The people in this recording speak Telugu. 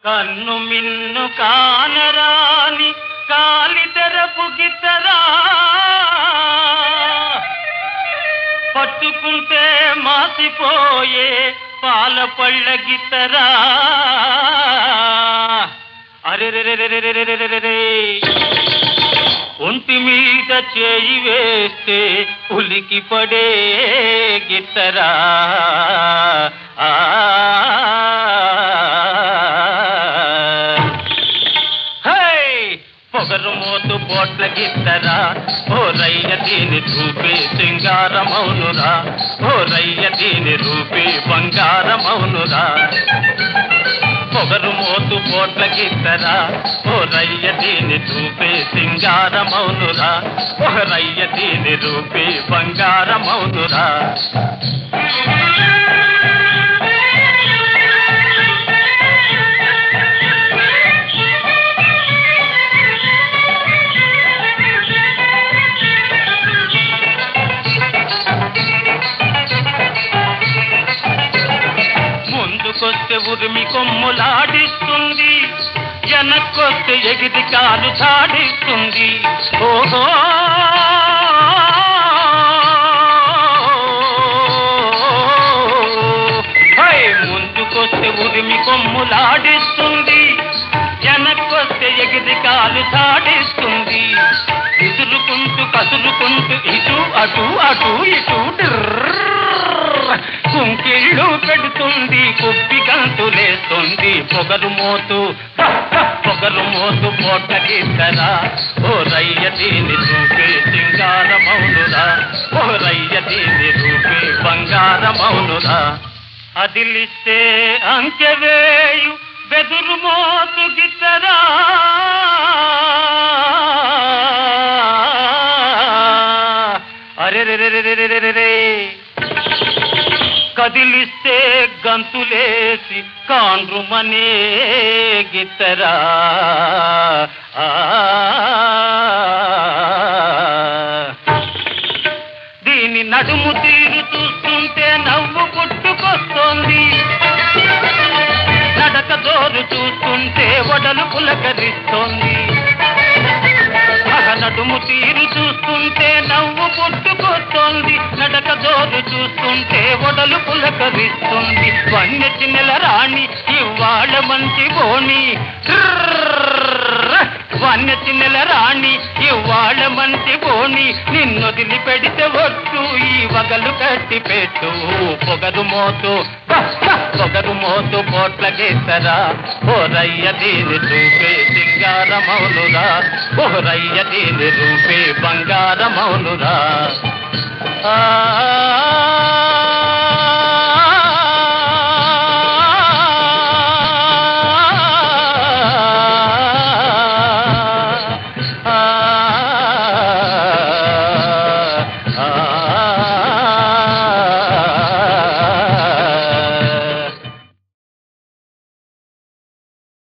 కన్ను మిన్ను కానరాని కాలితెరపు గిత్తరా పట్టుకుంటే మాసిపోయే పాల పళ్ళ గిత్తరా అరెరెరెరెరెరెరెరెరెరె ఒంటి మీద చేయి వేస్తే ఉలికి పడే గిత్తరా ఆ హై! పొగరు మోతు పోట్ల గిత్తరా ఓ రయ్య దీని రూపే సింగారమౌనురా ఓ రయ్య దీని రూపే బంగారమౌనురా పొగరు మోతు పోట్ల గిత్తరా ఓ రయ్య దీని రూపే సింగారమౌనురా ఓ రయ్య దీని రూపే బంగారమౌనురా ముందుకొస్తే ఉరిమి కొమ్ములాడిస్తుంది వెనక్కొస్తే ఎగిరి కాలు చాడిస్తుంది ఓహో హై! ముందుకొస్తే ఉరిమి కొమ్ములాడిస్తుంది వెనక్కొస్తే ఎగిరి కాలు చాడిస్తుంది విసురుకుంటూ కసురుకుంటూ ఇటు అటు అటు ఇటు డిర్ర్. కుంకిళ్ళు పెడుతుంది కుప్పి గంతులేస్తుంది పొగరు మోతు హ, హ, పొగరు మోతు పోట గీతరా ఓ రయ్య దీని రూపే సింగారమౌనురా ఓ రయ్య దీని రూపే బంగారమౌనురా అదిలిస్తే అంకెవేయు బెదురు మోతు గిత్తరా అరెరెరెరెరెరెరెరే కదిలిస్తే గంతులేసి కాండ్రుమనే గిత్తరా ఆ. దీని నడుము తీరు చూస్తుంటే నవ్వు పుట్టుకొస్తోంది నడక జోరు చూస్తుంటే వడలు పులకరిస్తోంది మగ నడుము తీరు చూస్తుంటే నవ్వు పుట్టుకొస్తోంది నడక జోరు చూస్తుంటే ఒడలు పులకరిస్తుంది వన్య చిన్నెల రాణి ఇవాళ మంచి బోణి వన్య చిన్నెల రాణి ఇవాళ మంచి బోణి నిన్నొదిలి పెడితే ఒట్టు ఈ వగలు కట్టి పెట్టు పొగరు మోతు హ, హ, పొగరు మోతు పోట్ల గీతరా ఓ రయ్య దీని చూపే సింగారమౌనురా ఓ రయ్య దీని రూపే బంగారమౌనురా ఆ